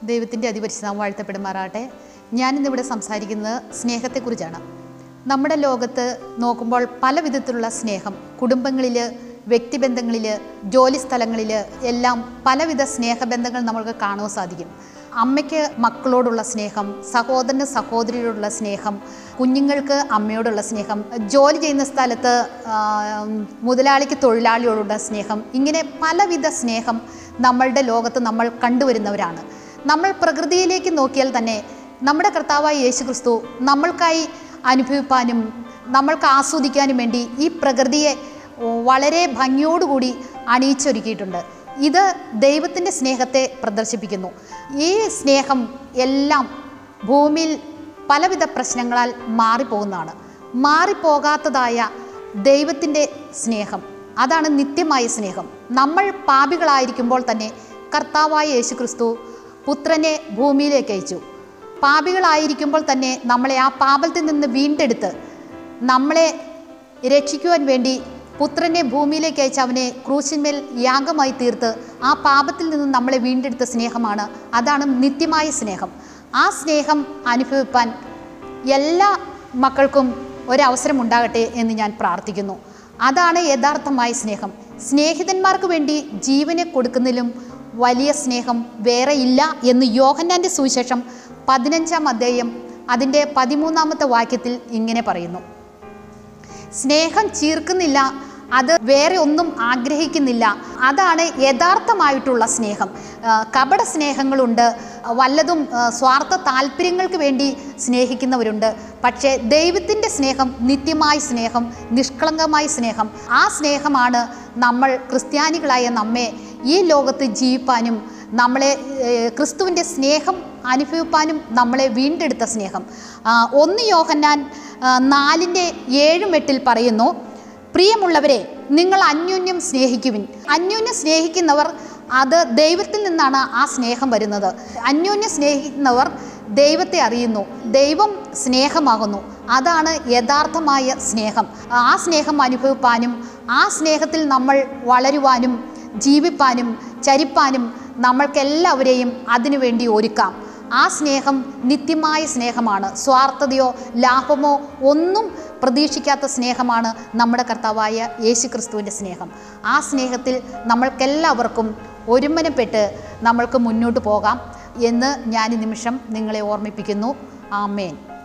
ദൈവത്തിൻ്റെ അതിപരിശുദ്ധം വാഴ്ത്തപ്പെടുമാറാട്ടെ ഞാനിന്നിവിടെ സംസാരിക്കുന്നത് സ്നേഹത്തെക്കുറിച്ചാണ് നമ്മുടെ ലോകത്ത് നോക്കുമ്പോൾ പല വിധത്തിലുള്ള സ്നേഹം കുടുംബങ്ങളിൽ വ്യക്തിബന്ധങ്ങളിൽ ജോലി സ്ഥലങ്ങളിൽ എല്ലാം പലവിധ സ്നേഹബന്ധങ്ങൾ നമ്മൾക്ക് കാണുവാൻ സാധിക്കും അമ്മയ്ക്ക് മക്കളോടുള്ള സ്നേഹം സഹോദരന് സഹോദരിയോടുള്ള സ്നേഹം കുഞ്ഞുങ്ങൾക്ക് അമ്മയോടുള്ള സ്നേഹം ജോലി ചെയ്യുന്ന സ്ഥലത്ത് ആ, മുതലാളിക്ക് തൊഴിലാളിയോടുള്ള സ്നേഹം ഇങ്ങനെ പലവിധ സ്നേഹം നമ്മളുടെ ലോകത്ത് നമ്മൾ കണ്ടുവരുന്നവരാണ് നമ്മൾ പ്രകൃതിയിലേക്ക് നോക്കിയാൽ തന്നെ നമ്മുടെ കർത്താവായ യേശു ക്രിസ്തു നമ്മൾക്കായി അനുഭവിപ്പാനും നമ്മൾക്ക് ആസ്വദിക്കാനും വേണ്ടി ഈ പ്രകൃതിയെ വളരെ ഭംഗിയോടുകൂടി അണിയിച്ചൊരുക്കിയിട്ടുണ്ട് ഇത് ദൈവത്തിൻ്റെ സ്നേഹത്തെ പ്രദർശിപ്പിക്കുന്നു ഈ സ്നേഹം എല്ലാം ഭൂമിയിൽ പലവിധ പ്രശ്നങ്ങളാൽ മാറിപ്പോകുന്നതാണ് മാറിപ്പോകാത്തതായ ദൈവത്തിൻ്റെ സ്നേഹം അതാണ് നിത്യമായ സ്നേഹം നമ്മൾ പാപികളായിരിക്കുമ്പോൾ തന്നെ കർത്താവായ യേശു ക്രിസ്തു പുത്രനെ ഭൂമിയിലേക്ക് അയച്ചു പാപികളായിരിക്കുമ്പോൾ തന്നെ നമ്മളെ ആ പാപത്തിൽ നിന്ന് വീണ്ടെടുത്ത് നമ്മളെ രക്ഷിക്കുവാൻ വേണ്ടി പുത്രനെ ഭൂമിയിലേക്ക് അയച്ച് അവനെ ക്രൂശിന്മേൽ യാഗമായി തീർത്ത് ആ പാപത്തിൽ നിന്ന് നമ്മളെ വീണ്ടെടുത്ത സ്നേഹമാണ് അതാണ് നിത്യമായ സ്നേഹം ആ സ്നേഹം അനുഭവിപ്പാൻ എല്ലാ മക്കൾക്കും ഒരവസരം ഉണ്ടാകട്ടെ എന്ന് ഞാൻ പ്രാർത്ഥിക്കുന്നു അതാണ് യഥാർത്ഥമായ സ്നേഹം സ്നേഹിതന്മാർക്ക് വേണ്ടി ജീവനെ കൊടുക്കുന്നതിലും വലിയ സ്നേഹം വേറെ ഇല്ല എന്ന് യോഹന്നാൻ്റെ സുവിശേഷം പതിനഞ്ചാം അധ്യായം അതിൻ്റെ പതിമൂന്നാമത്തെ വാക്യത്തിൽ ഇങ്ങനെ പറയുന്നു സ്നേഹം ചീർക്കുന്നില്ല അത് വേറെ ഒന്നും ആഗ്രഹിക്കുന്നില്ല അതാണ് യഥാർത്ഥമായിട്ടുള്ള സ്നേഹം ആ, കപട സ്നേഹങ്ങളുണ്ട് വല്ലതും ആ, സ്വാർത്ഥ താല്പര്യങ്ങൾക്ക് വേണ്ടി സ്നേഹിക്കുന്നവരുണ്ട് പക്ഷേ ദൈവത്തിൻ്റെ സ്നേഹം നിത്യമായ സ്നേഹം നിഷ്കളങ്കമായ സ്നേഹം ആ സ്നേഹമാണ് നമ്മൾ ക്രിസ്ത്യാനികളായ നമ്മെ ഈ ലോകത്ത് ജീവിപ്പാനും നമ്മളെ ഏഹ്, ക്രിസ്തുവിൻ്റെ സ്നേഹം അനുഭവിപ്പാനും നമ്മളെ വീണ്ടെടുത്ത സ്നേഹം ആ, ഒന്ന് യോഹന്നാൻ ആ, നാലിൻ്റെ ഏഴും എട്ടിൽ പറയുന്നു പ്രിയമുള്ളവരെ നിങ്ങൾ അന്യോന്യം സ്നേഹിക്കുവിൻ അന്യോന്യം സ്നേഹിക്കുന്നവർ അത് ദൈവത്തിൽ നിന്നാണ് ആ സ്നേഹം വരുന്നത് അന്യോന്യം സ്നേഹിക്കുന്നവർ ദൈവത്തെ അറിയുന്നു ദൈവം സ്നേഹമാകുന്നു അതാണ് യഥാർത്ഥമായ സ്നേഹം ആ സ്നേഹം അനുഭവിപ്പാനും ആ സ്നേഹത്തിൽ നമ്മൾ വളരുവാനും ജീവിപ്പാനും ചരിപ്പാനും നമ്മൾക്കെല്ലാവരെയും അതിനുവേണ്ടി ഒരുക്കാം ആ സ്നേഹം നിത്യമായ സ്നേഹമാണ് സ്വാർത്ഥതയോ ലാഭമോ ഒന്നും പ്രതീക്ഷിക്കാത്ത സ്നേഹമാണ് നമ്മുടെ കർത്താവായ യേശു ക്രിസ്തുവിൻ്റെ സ്നേഹം ആ സ്നേഹത്തിൽ നമ്മൾക്കെല്ലാവർക്കും ഒരുമനപ്പെട്ട് നമ്മൾക്ക് മുന്നോട്ട് പോകാം എന്ന് ഞാൻ ഈ നിമിഷം നിങ്ങളെ ഓർമ്മിപ്പിക്കുന്നു ആമേൻ